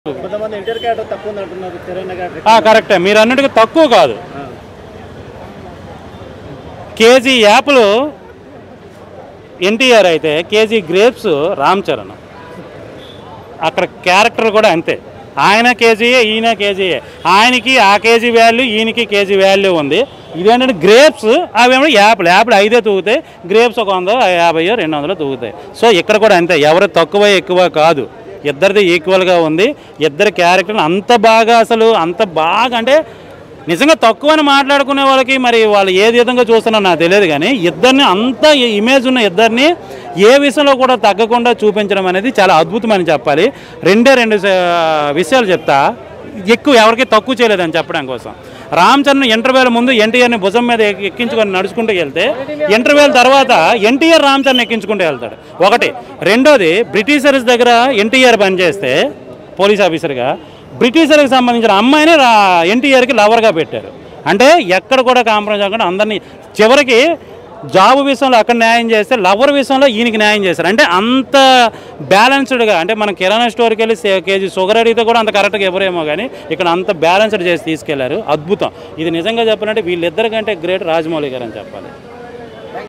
కొంతమంది ఇంటర్ క్యాటర్ తక్కువ ఉంది అంటున్నారు తెరైన క్యాటర్ ఆ, కరెక్టే మీరు అన్నట్టుగా తక్కువ కాదు కేజీ యాప్లు ఎన్టీఆర్ అయితే కేజీ గ్రేప్స్ రామ్ చరణ్ అక్కడ క్యారెక్టర్ కూడా అంతే ఆయన కేజీయే ఈయన కేజీయే ఆయనకి ఆ కేజీ వాల్యూ ఈయనకి కేజీ వాల్యూ ఉంది ఇదేంటంటే గ్రేప్స్ అవేమో యాప్లు యాప్లు ఐదే తూగుతాయి గ్రేప్స్ ఒక వంద యాభైయో రెండు వందలు తూగుతాయి సో ఇక్కడ కూడా అంతే ఎవరు తక్కువ ఎక్కువ కాదు ఇద్దరిది ఈక్వల్గా ఉంది ఇద్దరి క్యారెక్టర్ అంత బాగా అసలు అంత బాగా అంటే నిజంగా తక్కువ అని మాట్లాడుకునే వాళ్ళకి మరి వాళ్ళు ఏ విధంగా చూస్తున్నారో నాకు తెలియదు కానీ ఇద్దరిని అంత ఇమేజ్ ఉన్న ఇద్దరిని ఏ విషయంలో కూడా తగ్గకుండా చూపించడం అనేది చాలా అద్భుతమని చెప్పాలి రెండే రెండు స- విషయాలు చెప్తా ఎక్కువ ఎవరికి తక్కువ చేయలేదని చెప్పడం కోసం రామ్ చరణ్ ఇంటర్వ్యూల ముందు ఎన్టీఆర్ని భుజం మీద ఎక్కి- ఎక్కించుకొని నడుచుకుంటూ వెళ్తే ఇంటర్వ్యూల తర్వాత ఎన్టీఆర్ రామ్ చరణ్ ఎక్కించుకుంటూ వెళ్తాడు ఒకటి రెండోది బ్రిటిషర్స్ దగ్గర ఎన్టీఆర్ పనిచేస్తే పోలీస్ ఆఫీసర్గా బ్రిటిషర్కి సంబంధించిన అమ్మాయిని రా ఎన్టీఆర్కి లవర్గా పెట్టారు అంటే ఎక్కడ కూడా కాంప్రమైజ్ అవ్వకుండా అందరినీ చివరికి జాబ్ విషయంలో అక్కడ న్యాయం చేస్తే లవర్ విషయంలో ఈయనకి న్యాయం చేశారు అంటే అంత బ్యాలెన్స్డ్గా అంటే మనం కిరాణా స్టోర్కి వెళ్ళి సే- కేజీ షుగర్ అడిగితే కూడా అంత కరెక్ట్గా ఎవరేమో కానీ ఇక్కడ అంత బ్యాలెన్స్డ్ చేసి తీసుకెళ్లారు అద్భుతం ఇది నిజంగా చెప్పాలంటే వీళ్ళిద్దరి కంటే గ్రేట్ రాజమౌళి గారు అని చెప్పాలి